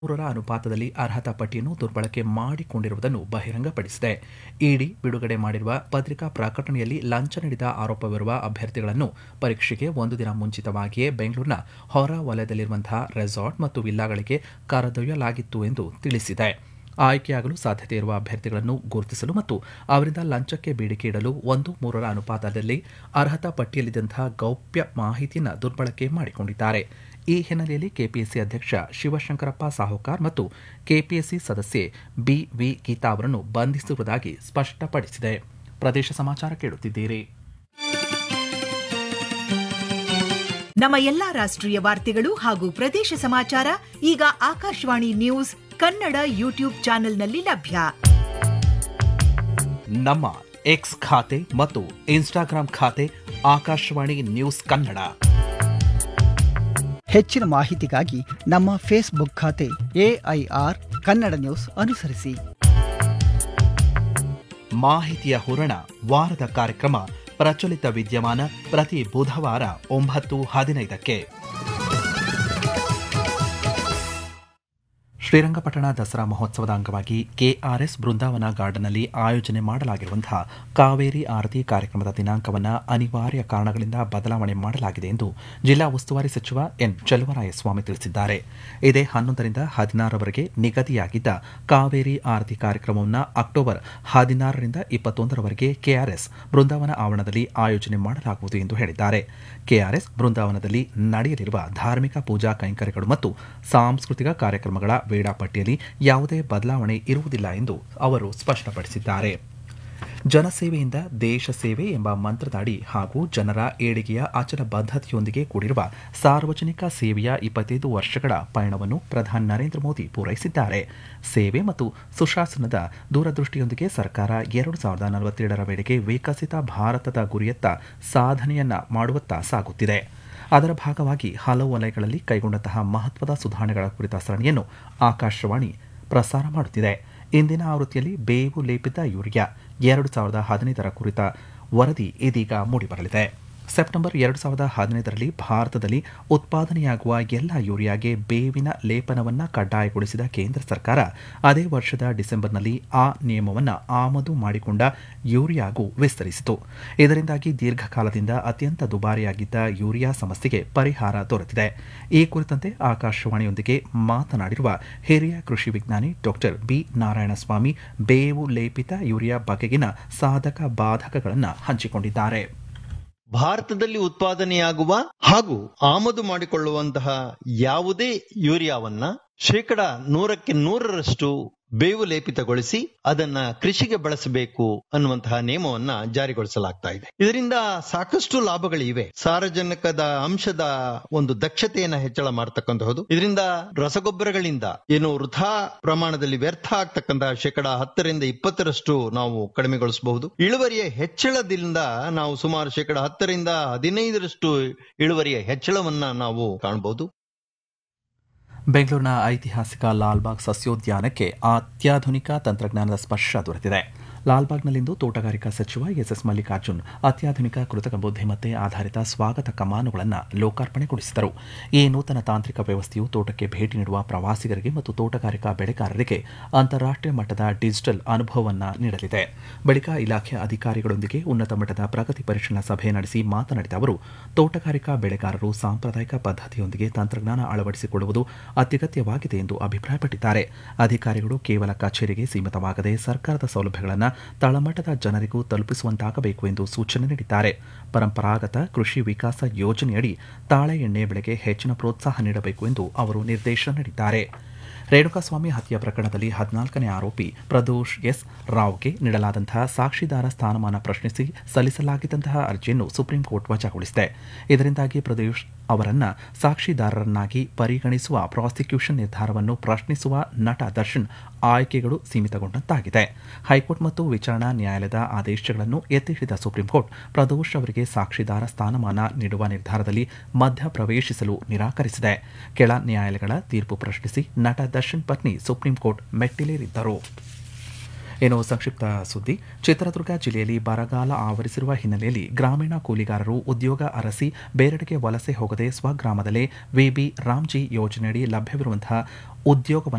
ಮೂರರ ಅನುಪಾತದಲ್ಲಿ ಅರ್ಹತಾ ಪಟ್ಟಿಯನ್ನು ದುರ್ಬಳಕೆ ಮಾಡಿಕೊಂಡಿರುವುದನ್ನು ಬಹಿರಂಗಪಡಿಸಿದೆ ಇಡಿ ಬಿಡುಗಡೆ ಮಾಡಿರುವ ಪತ್ರಿಕಾ ಪ್ರಕಟಣೆಯಲ್ಲಿ ಲಂಚ ನೀಡಿದ ಆರೋಪವಿರುವ ಅಭ್ಯರ್ಥಿಗಳನ್ನು ಪರೀಕ್ಷೆಗೆ ಒಂದು ದಿನ ಮುಂಚಿತವಾಗಿಯೇ ಬೆಂಗಳೂರಿನ ಹೊರ ವಲಯದಲ್ಲಿರುವಂತಹ ರೆಸಾರ್ಟ್ ಮತ್ತು ವಿಲ್ಲಾಗಳಿಗೆ ಕರೆದೊಯ್ಯಲಾಗಿತ್ತು ಎಂದು ತಿಳಿಸಿದೆ ಆಯ್ಕೆಯಾಗಲು ಸಾಧ್ಯತೆ ಇರುವ ಅಭ್ಯರ್ಥಿಗಳನ್ನು ಗುರುತಿಸಲು ಮತ್ತು ಅವರಿಂದ ಲಂಚಕ್ಕೆ ಬೇಡಿಕೆ ಇಡಲು ಒಂದು ಮೂರರ ಅನುಪಾತದಲ್ಲಿ ಅರ್ಹತಾ ಪಟ್ಟಿಯಲ್ಲಿದ್ದಂತಹ ಗೌಪ್ಯ ಮಾಹಿತಿಯನ್ನು ದುರ್ಬಳಕೆ ಮಾಡಿಕೊಂಡಿದ್ದಾರೆ ಈ ಹಿನ್ನೆಲೆಯಲ್ಲಿ ಕೆಪಿಎಸ್ಸಿ ಅಧ್ಯಕ್ಷ ಶಿವಶಂಕರಪ್ಪ ಸಾಹುಕಾರ್ ಮತ್ತು ಕೆಪಿಎಸ್ಸಿ ಸದಸ್ಯೆ ಬಿವಿ ಗೀತಾ ಅವರನ್ನು ಬಂಧಿಸಿರುವುದಾಗಿ ಸ್ಪಷ್ಟಪಡಿಸಿದೆ ಪ್ರದೇಶ ಸಮಾಚಾರ ಕೇಳುತ್ತಿದ್ದೀರಿ ನಮ್ಮ ಎಲ್ಲಾ ರಾಷ್ಟ್ರೀಯ ವಾರ್ತೆಗಳು ಹಾಗೂ ಪ್ರದೇಶ ಸಮಾಚಾರ ಈಗ ಆಕಾಶವಾಣಿ ನ್ಯೂಸ್ ಕನ್ನಡ ಯೂಟ್ಯೂಬ್ ಚಾನೆಲ್ನಲ್ಲಿ ಲಭ್ಯ ನಮ್ಮ ಎಕ್ಸ್ ಖಾತೆ ಮತ್ತು ಇನ್ಸ್ಟಾಗ್ರಾಂ ಖಾತೆ ಆಕಾಶವಾಣಿ ನ್ಯೂಸ್ ಕನ್ನಡ ಹೆಚ್ಚಿನ ಮಾಹಿತಿಗಾಗಿ ನಮ್ಮ ಫೇಸ್ಬುಕ್ ಖಾತೆ ಎಐಆರ್ ಕನ್ನಡ ನ್ಯೂಸ್ ಅನುಸರಿಸಿ ಮಾಹಿತಿಯ ಹೂರಣ ವಾರದ ಕಾರ್ಯಕ್ರಮ ಪ್ರಚಲಿತ ವಿದ್ಯಮಾನ ಪ್ರತಿ ಬುಧವಾರ ಒಂಬತ್ತು ಹದಿನೈದಕ್ಕೆ ಶ್ರೀರಂಗಪಟ್ಟಣ ದಸರಾ ಮಹೋತ್ಸವದ ಅಂಗವಾಗಿ ಕೆಆರ್ಎಸ್ ಬೃಂದಾವನ ಗಾರ್ಡನ್ನಲ್ಲಿ ಆಯೋಜನೆ ಮಾಡಲಾಗಿರುವಂತಹ ಕಾವೇರಿ ಆರತಿ ಕಾರ್ಯಕ್ರಮದ ದಿನಾಂಕವನ್ನು ಅನಿವಾರ್ಯ ಕಾರಣಗಳಿಂದ ಬದಲಾವಣೆ ಮಾಡಲಾಗಿದೆ ಎಂದು ಜಿಲ್ಲಾ ಉಸ್ತುವಾರಿ ಸಚಿವ ಎನ್ ಚಲುವರಾಯಸ್ವಾಮಿ ತಿಳಿಸಿದ್ದಾರೆ ಇದೇ ಹನ್ನೊಂದರಿಂದ ಹದಿನಾರರವರೆಗೆ ನಿಗದಿಯಾಗಿದ್ದ ಕಾವೇರಿ ಆರತಿ ಕಾರ್ಯಕ್ರಮವನ್ನು ಅಕ್ಟೋಬರ್ ಹದಿನಾರರಿಂದ ಇಪ್ಪತ್ತೊಂದರವರೆಗೆ ಕೆಆರ್ಎಸ್ ಬೃಂದಾವನ ಆವರಣದಲ್ಲಿ ಆಯೋಜನೆ ಮಾಡಲಾಗುವುದು ಎಂದು ಹೇಳಿದ್ದಾರೆ ಕೆಆರ್ಎಸ್ ಬೃಂದಾವನದಲ್ಲಿ ನಡೆಯಲಿರುವ ಧಾರ್ಮಿಕ ಪೂಜಾ ಕೈಂಕರ್ಯಗಳು ಮತ್ತು ಸಾಂಸ್ಕೃತಿಕ ಕಾರ್ಯಕ್ರಮಗಳ ವೇಳಾಪಟ್ಟಿಯಲ್ಲಿ ಯಾವುದೇ ಬದಲಾವಣೆ ಇರುವುದಿಲ್ಲ ಎಂದು ಅವರು ಸ್ಪಷ್ಟಪಡಿಸಿದ್ದಾರೆ ಜನಸೇವೆಯಿಂದ ದೇಶ ಸೇವೆ ಎಂಬ ಮಂತ್ರದಡಿ ಹಾಗೂ ಜನರ ಏಳಿಗೆಯ ಅಚಲ ಬದ್ಧತೆಯೊಂದಿಗೆ ಕೂಡಿರುವ ಸಾರ್ವಜನಿಕ ಸೇವೆಯ ಇಪ್ಪತ್ತೈದು ವರ್ಷಗಳ ಪಯಣವನ್ನು ಪ್ರಧಾನಿ ನರೇಂದ್ರ ಮೋದಿ ಪೂರೈಸಿದ್ದಾರೆ ಸೇವೆ ಮತ್ತು ಸುಶಾಸನದ ದೂರದೃಷ್ಟಿಯೊಂದಿಗೆ ಸರ್ಕಾರ ಎರಡು ಸಾವಿರದ ನಲವತ್ತೇಳರ ವೇಳೆಗೆ ವಿಕಸಿತ ಭಾರತದ ಗುರಿಯತ್ತ ಸಾಧನೆಯನ್ನ ಮಾಡುವತ್ತ ಸಾಗುತ್ತಿದೆ ಅದರ ಭಾಗವಾಗಿ ಹಲವು ವಲಯಗಳಲ್ಲಿ ಕೈಗೊಂಡಂತಹ ಮಹತ್ವದ ಸುಧಾರಣೆಗಳ ಕುರಿತ ಸರಣಿಯನ್ನು ಆಕಾಶವಾಣಿ ಪ್ರಸಾರ ಮಾಡುತ್ತಿದೆ ಇಂದಿನ ಆವೃತ್ತಿಯಲ್ಲಿ ಬೇವು ಲೇಪಿತ ಯೂರಿಯಾ ಎರಡು ಸಾವಿರದ ಹದಿನೈದರ ಕುರಿತ ವರದಿ ಇದೀಗ ಮೂಡಿಬರಲಿದೆ ಸೆಪ್ಟೆಂಬರ್ ಎರಡು ಸಾವಿರದ ಹದಿನೈದರಲ್ಲಿ ಭಾರತದಲ್ಲಿ ಉತ್ಪಾದನೆಯಾಗುವ ಎಲ್ಲ ಯೂರಿಯಾಗೆ ಬೇವಿನ ಲೇಪನವನ್ನು ಕಡ್ಡಾಯಗೊಳಿಸಿದ ಕೇಂದ್ರ ಸರ್ಕಾರ ಅದೇ ವರ್ಷದ ಡಿಸೆಂಬರ್ನಲ್ಲಿ ಆ ನಿಯಮವನ್ನು ಆಮದು ಮಾಡಿಕೊಂಡ ಯೂರಿಯಾಗೂ ವಿಸ್ತರಿಸಿತು ಇದರಿಂದಾಗಿ ದೀರ್ಘಕಾಲದಿಂದ ಅತ್ಯಂತ ದುಬಾರಿಯಾಗಿದ್ದ ಯೂರಿಯಾ ಸಮಸ್ಯೆಗೆ ಪರಿಹಾರ ದೊರೆತಿದೆ ಈ ಕುರಿತಂತೆ ಆಕಾಶವಾಣಿಯೊಂದಿಗೆ ಮಾತನಾಡಿರುವ ಹಿರಿಯ ಕೃಷಿ ವಿಜ್ಞಾನಿ ಡಾಕ್ಟರ್ ಬಿ ನಾರಾಯಣಸ್ವಾಮಿ ಬೇವು ಲೇಪಿತ ಯೂರಿಯಾ ಬಗೆಗಿನ ಸಾಧಕ ಬಾಧಕಗಳನ್ನು ಹಂಚಿಕೊಂಡಿದ್ದಾರೆ ಭಾರತದಲ್ಲಿ ಉತ್ಪಾದನೆಯಾಗುವ ಹಾಗೂ ಆಮದು ಮಾಡಿಕೊಳ್ಳುವಂತಹ ಯಾವುದೇ ಯೂರಿಯಾವನ್ನ ಶೇಕಡ ನೂರಕ್ಕೆ ನೂರರಷ್ಟು ಬೇವು ಲೇಪಿತಗೊಳಿಸಿ ಅದನ್ನ ಕೃಷಿಗೆ ಬಳಸಬೇಕು ಅನ್ನುವಂತಹ ನಿಯಮವನ್ನ ಜಾರಿಗೊಳಿಸಲಾಗ್ತಾ ಇದೆ ಇದರಿಂದ ಸಾಕಷ್ಟು ಲಾಭಗಳಿವೆ ಸಾರಜನಕದ ಅಂಶದ ಒಂದು ದಕ್ಷತೆಯನ್ನ ಹೆಚ್ಚಳ ಮಾಡತಕ್ಕಂತಹದ್ದು ಇದರಿಂದ ರಸಗೊಬ್ಬರಗಳಿಂದ ಏನು ವೃಥಾ ಪ್ರಮಾಣದಲ್ಲಿ ವ್ಯರ್ಥ ಆಗ್ತಕ್ಕಂತಹ ಶೇಕಡ ಹತ್ತರಿಂದ ಇಪ್ಪತ್ತರಷ್ಟು ನಾವು ಕಡಿಮೆಗೊಳಿಸಬಹುದು ಇಳುವರಿಯ ಹೆಚ್ಚಳದಿಂದ ನಾವು ಸುಮಾರು ಶೇಕಡ ಹತ್ತರಿಂದ ಹದಿನೈದರಷ್ಟು ಇಳುವರಿಯ ಹೆಚ್ಚಳವನ್ನ ನಾವು ಕಾಣಬಹುದು ಬೆಂಗಳೂರಿನ ಐತಿಹಾಸಿಕ ಲಾಲ್ಬಾಗ್ ಸಸ್ಯೋದ್ಯಾನಕ್ಕೆ ಅತ್ಯಾಧುನಿಕ ತಂತ್ರಜ್ಞಾನದ ಸ್ಪರ್ಶ ದೊರೆತಿದೆ ಲಾಲ್ಬಾಗ್ನಲ್ಲಿಂದು ತೋಟಗಾರಿಕಾ ಸಚಿವ ಎಸ್ಎಸ್ ಮಲ್ಲಿಕಾರ್ಜುನ್ ಅತ್ಯಾಧುನಿಕ ಕೃತಕ ಬುದ್ಧಿಮತ್ತೆ ಆಧಾರಿತ ಸ್ವಾಗತ ಕಮಾನುಗಳನ್ನು ಲೋಕಾರ್ಪಣೆಗೊಳಿಸಿದರು ಈ ನೂತನ ತಾಂತ್ರಿಕ ವ್ಯವಸ್ಥೆಯು ತೋಟಕ್ಕೆ ಭೇಟಿ ನೀಡುವ ಪ್ರವಾಸಿಗರಿಗೆ ಮತ್ತು ತೋಟಗಾರಿಕಾ ಬೆಳೆಗಾರರಿಗೆ ಅಂತಾರಾಷ್ಟ್ರೀಯ ಮಟ್ಟದ ಡಿಜಿಟಲ್ ಅನುಭವವನ್ನು ನೀಡಲಿದೆ ಬಳಿಕ ಇಲಾಖೆಯ ಅಧಿಕಾರಿಗಳೊಂದಿಗೆ ಉನ್ನತ ಮಟ್ಟದ ಪ್ರಗತಿ ಪರಿಶೀಲನಾ ಸಭೆ ನಡೆಸಿ ಮಾತನಾಡಿದ ಅವರು ತೋಟಗಾರಿಕಾ ಬೆಳೆಗಾರರು ಸಾಂಪ್ರದಾಯಿಕ ಪದ್ಧತಿಯೊಂದಿಗೆ ತಂತ್ರಜ್ಞಾನ ಅಳವಡಿಸಿಕೊಳ್ಳುವುದು ಅತ್ಯಗತ್ಯವಾಗಿದೆ ಎಂದು ಅಭಿಪ್ರಾಯಪಟ್ಟಿದ್ದಾರೆ ಅಧಿಕಾರಿಗಳು ಕೇವಲ ಕಚೇರಿಗೆ ಸೀಮಿತವಾಗದೆ ಸರ್ಕಾರದ ಸೌಲಭ್ಯಗಳನ್ನು ತಳಮಟ್ಟದ ಜನರಿಗೂ ತಲುಪಿಸುವಂತಾಗಬೇಕು ಎಂದು ಸೂಚನೆ ನೀಡಿದ್ದಾರೆ ಪರಂಪರಾಗತ ಕೃಷಿ ವಿಕಾಸ ಯೋಜನೆಯಡಿ ತಾಳೆ ಎಣ್ಣೆ ಬೆಳೆಗೆ ಹೆಚ್ಚಿನ ಪ್ರೋತ್ಸಾಹ ನೀಡಬೇಕು ಎಂದು ಅವರು ನಿರ್ದೇಶನ ನೀಡಿದ್ದಾರೆ ರೇಣುಕಾಸ್ವಾಮಿ ಹತ್ಯೆ ಪ್ರಕರಣದಲ್ಲಿ ಹದಿನಾಲ್ಕನೇ ಆರೋಪಿ ಪ್ರದೋಷ್ ಎಸ್ ರಾವ್ಗೆ ನೀಡಲಾದಂತಹ ಸಾಕ್ಷಿದಾರ ಸ್ಥಾನಮಾನ ಪ್ರಶ್ನಿಸಿ ಸಲ್ಲಿಸಲಾಗಿದ್ದಂತಹ ಅರ್ಜಿಯನ್ನು ಸುಪ್ರೀಂ ಕೋರ್ಟ್ ವಜಾಗೊಳಿಸಿದೆ ಇದರಿಂದಾಗಿ ಪ್ರದೋಷ್ ಅವರನ್ನ ಸಾಕ್ಷಿದಾರರನ್ನಾಗಿ ಪರಿಗಣಿಸುವ ಪ್ರಾಸಿಕ್ಯೂಷನ್ ನಿರ್ಧಾರವನ್ನು ಪ್ರಶ್ನಿಸುವ ನಟ ದರ್ಶನ್ ಆಯ್ಕೆಗಳು ಸೀಮಿತಗೊಂಡಂತಾಗಿದೆ ಹೈಕೋರ್ಟ್ ಮತ್ತು ವಿಚಾರಣಾ ನ್ಯಾಯಾಲಯದ ಆದೇಶಗಳನ್ನು ಎತ್ತಿ ಹಿಡಿದ ಸುಪ್ರೀಂ ಕೋರ್ಟ್ ಪ್ರದೋಷ್ ಅವರಿಗೆ ಸಾಕ್ಷಿದಾರ ಸ್ಥಾನಮಾನ ನೀಡುವ ನಿರ್ಧಾರದಲ್ಲಿ ಮಧ್ಯಪ್ರವೇಶಿಸಲು ನಿರಾಕರಿಸಿದೆ ಕೆಳ ನ್ಯಾಯಾಲಯಗಳ ತೀರ್ಪು ಪ್ರಶ್ನಿಸಿ ನಟ ದರ್ಶನ್ ಪತ್ನಿ ಸುಪ್ರೀಂ ಕೋರ್ಟ್ ಮೆಟ್ಟಿಲೇರಿದ್ದರು ಇನ್ನು ಸಂಕ್ಷಿಪ್ತ ಸುದ್ದಿ ಚಿತ್ರದುರ್ಗ ಜಿಲ್ಲೆಯಲ್ಲಿ ಬರಗಾಲ ಆವರಿಸಿರುವ ಹಿನ್ನೆಲೆಯಲ್ಲಿ ಗ್ರಾಮೀಣ ಕೂಲಿಗಾರರು ಉದ್ಯೋಗ ಅರಸಿ ಬೇರೆಡೆಗೆ ವಲಸೆ ಹೋಗದೆ ಸ್ವಗ್ರಾಮದಲ್ಲೇ ವಿಬಿ ರಾಮ್ಜಿ ಯೋಜನೆಯಡಿ ಲಭ್ಯವಿರುವಂತಹ ಉದ್ಯೋಗವನ್ನು